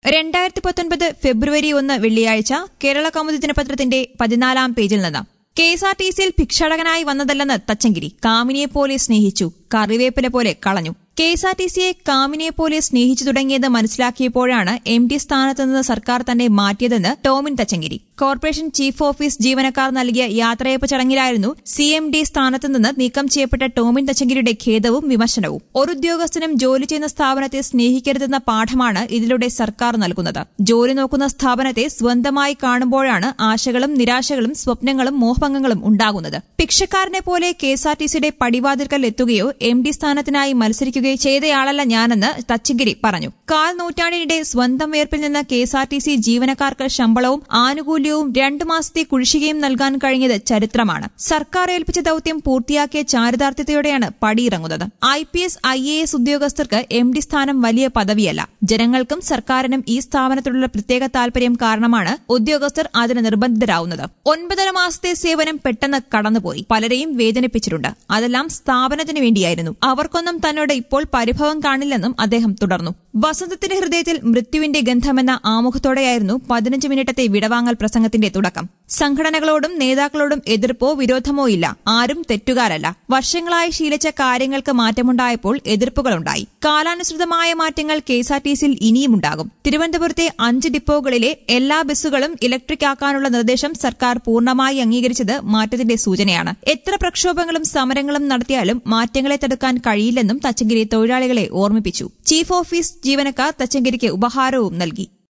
രണ്ടായിരത്തി പത്തൊൻപത് ഫെബ്രുവരി ഒന്ന് വെള്ളിയാഴ്ച കേരള കൗമുദി ദിനപത്രത്തിന്റെ പതിനാലാം പേജിൽ നിന്ന് കെ എസ് ആർ ടി സിയിൽ ഭിക്ഷാടകനായി വന്നതല്ലെന്ന് തച്ചങ്കിരി കാമിനിയെ പോലെ സ്നേഹിച്ചു കറിവേപ്പില പോലെ കളഞ്ഞു കെ എസ് ആർ ടി സിയെ കാമിനിയെ പോലെ സ്നേഹിച്ചു തുടങ്ങിയത് മനസ്സിലാക്കിയപ്പോഴാണ് എം ഡി സ്ഥാനത്ത് നിന്ന് സർക്കാർ തന്നെ മാറ്റിയതെന്ന് Tomin Thachankary corporation chief office ജീവനക്കാർ നൽകിയ യാത്രയപ്പ് ചടങ്ങിലായിരുന്നു സി എം ഡി സ്ഥാനത്ത് നിന്ന് നീക്കം ചെയ്യപ്പെട്ട ടോമിൻ തച്ചങ്കിരിയുടെ ഖേദവും വിമർശനവും ഒരു ഉദ്യോഗസ്ഥനും ജോലി ചെയ്യുന്ന സ്ഥാപനത്തെ സ്നേഹിക്കരുതെന്ന പാഠമാണ് ഇതിലൂടെ സർക്കാർ നൽകുന്നത് ജോലി നോക്കുന്ന സ്ഥാപനത്തെ സ്വന്തമായി കാണുമ്പോഴാണ് ആശകളും നിരാശകളും സ്വപ്നങ്ങളും മോഹഭംഗങ്ങളും ഉണ്ടാകുന്നത് ഭിക്ഷക്കാരനെ പോലെ കെ എസ് ആർ ടി സിയുടെ പടിവാതിൽക്കൽ എത്തുകയോ എം ഡി സ്ഥാനത്തിനായി മത്സരിക്കുകയോ ചെയ്തയാളല്ല ഞാനെന്ന് തച്ചങ്കിരി പറഞ്ഞു കാൽ നൂറ്റാണ്ടിനിടെ സ്വന്തം വേർപ്പിൽ നിന്ന് K S R T C ജീവനക്കാർക്ക് ശമ്പളവും ആനുകൂല്യവും രണ്ടു മാസത്തെ കുടിശ്ശികയും നൽകാൻ കഴിഞ്ഞത് ചരിത്രമാണ് സർക്കാർ ഏൽപ്പിച്ച ദൌത്യം പൂർത്തിയാക്കിയ ചാരിതാർത്ഥ്യതയോടെയാണ് പടിയിറങ്ങുന്നത് I P S I A S ഉദ്യോഗസ്ഥർക്ക് എം ഡി സ്ഥാനം വലിയ പദവിയല്ല ജനങ്ങൾക്കും സർക്കാരിനും ഈ സ്ഥാപനത്തിലുള്ള പ്രത്യേക താൽപര്യം കാരണമാണ് ഉദ്യോഗസ്ഥർ അതിന് നിർബന്ധിതരാവുന്നത് ഒൻപതര മാസത്തെ സേവനം പെട്ടെന്ന് കടന്നുപോയി പലരെയും വേദനിപ്പിച്ചിട്ടുണ്ട് അതെല്ലാം സ്ഥാപനത്തിന് വേണ്ടിയായിരുന്നു അവർക്കൊന്നും തന്നോട് ഇപ്പോൾ പരിഭവം കാണില്ലെന്നും അദ്ദേഹം തുടർന്നു വസന്തത്തിന്റെ ഹൃദയത്തിൽ മൃത്യുവിന്റെ ഗന്ധമെന്ന ആമുഖത്തോടെയായിരുന്നു പതിനഞ്ച് മിനിറ്റത്തെ വിടവാങ്ങൽ പ്രസംഗത്തിന്റെ തുടക്കം സംഘടനകളോടും നേതാക്കളോടും എതിർപ്പോ വിരോധമോ ഇല്ല ആരും തെറ്റുകാരല്ല വർഷങ്ങളായി ശീലിച്ച കാര്യങ്ങൾക്ക് മാറ്റമുണ്ടായപ്പോൾ എതിർപ്പുകളുണ്ടായി കാലാനുസൃതമായ മാറ്റങ്ങൾ കെ എസ് ആർ ടി സിയിൽ ഇനിയുമുണ്ടാകും തിരുവനന്തപുരത്തെ അഞ്ച് ഡിപ്പോകളിലെ എല്ലാ ബസ്സുകളും ഇലക്ട്രിക് ആക്കാനുള്ള നിർദ്ദേശം സർക്കാർ പൂർണ്ണമായി അംഗീകരിച്ചത് മാറ്റത്തിന്റെ സൂചനയാണ് എത്ര പ്രക്ഷോഭങ്ങളും സമരങ്ങളും നടത്തിയാലും മാറ്റങ്ങളെ തടുക്കാൻ കഴിയില്ലെന്നും തച്ചങ്കിരി തൊഴിലാളികളെ ഓർമ്മിപ്പിച്ചു ചീഫ് ഓഫീസ് ജീവനക്കാർ തച്ചങ്കരിക്ക് ഉപഹാരവും നൽകി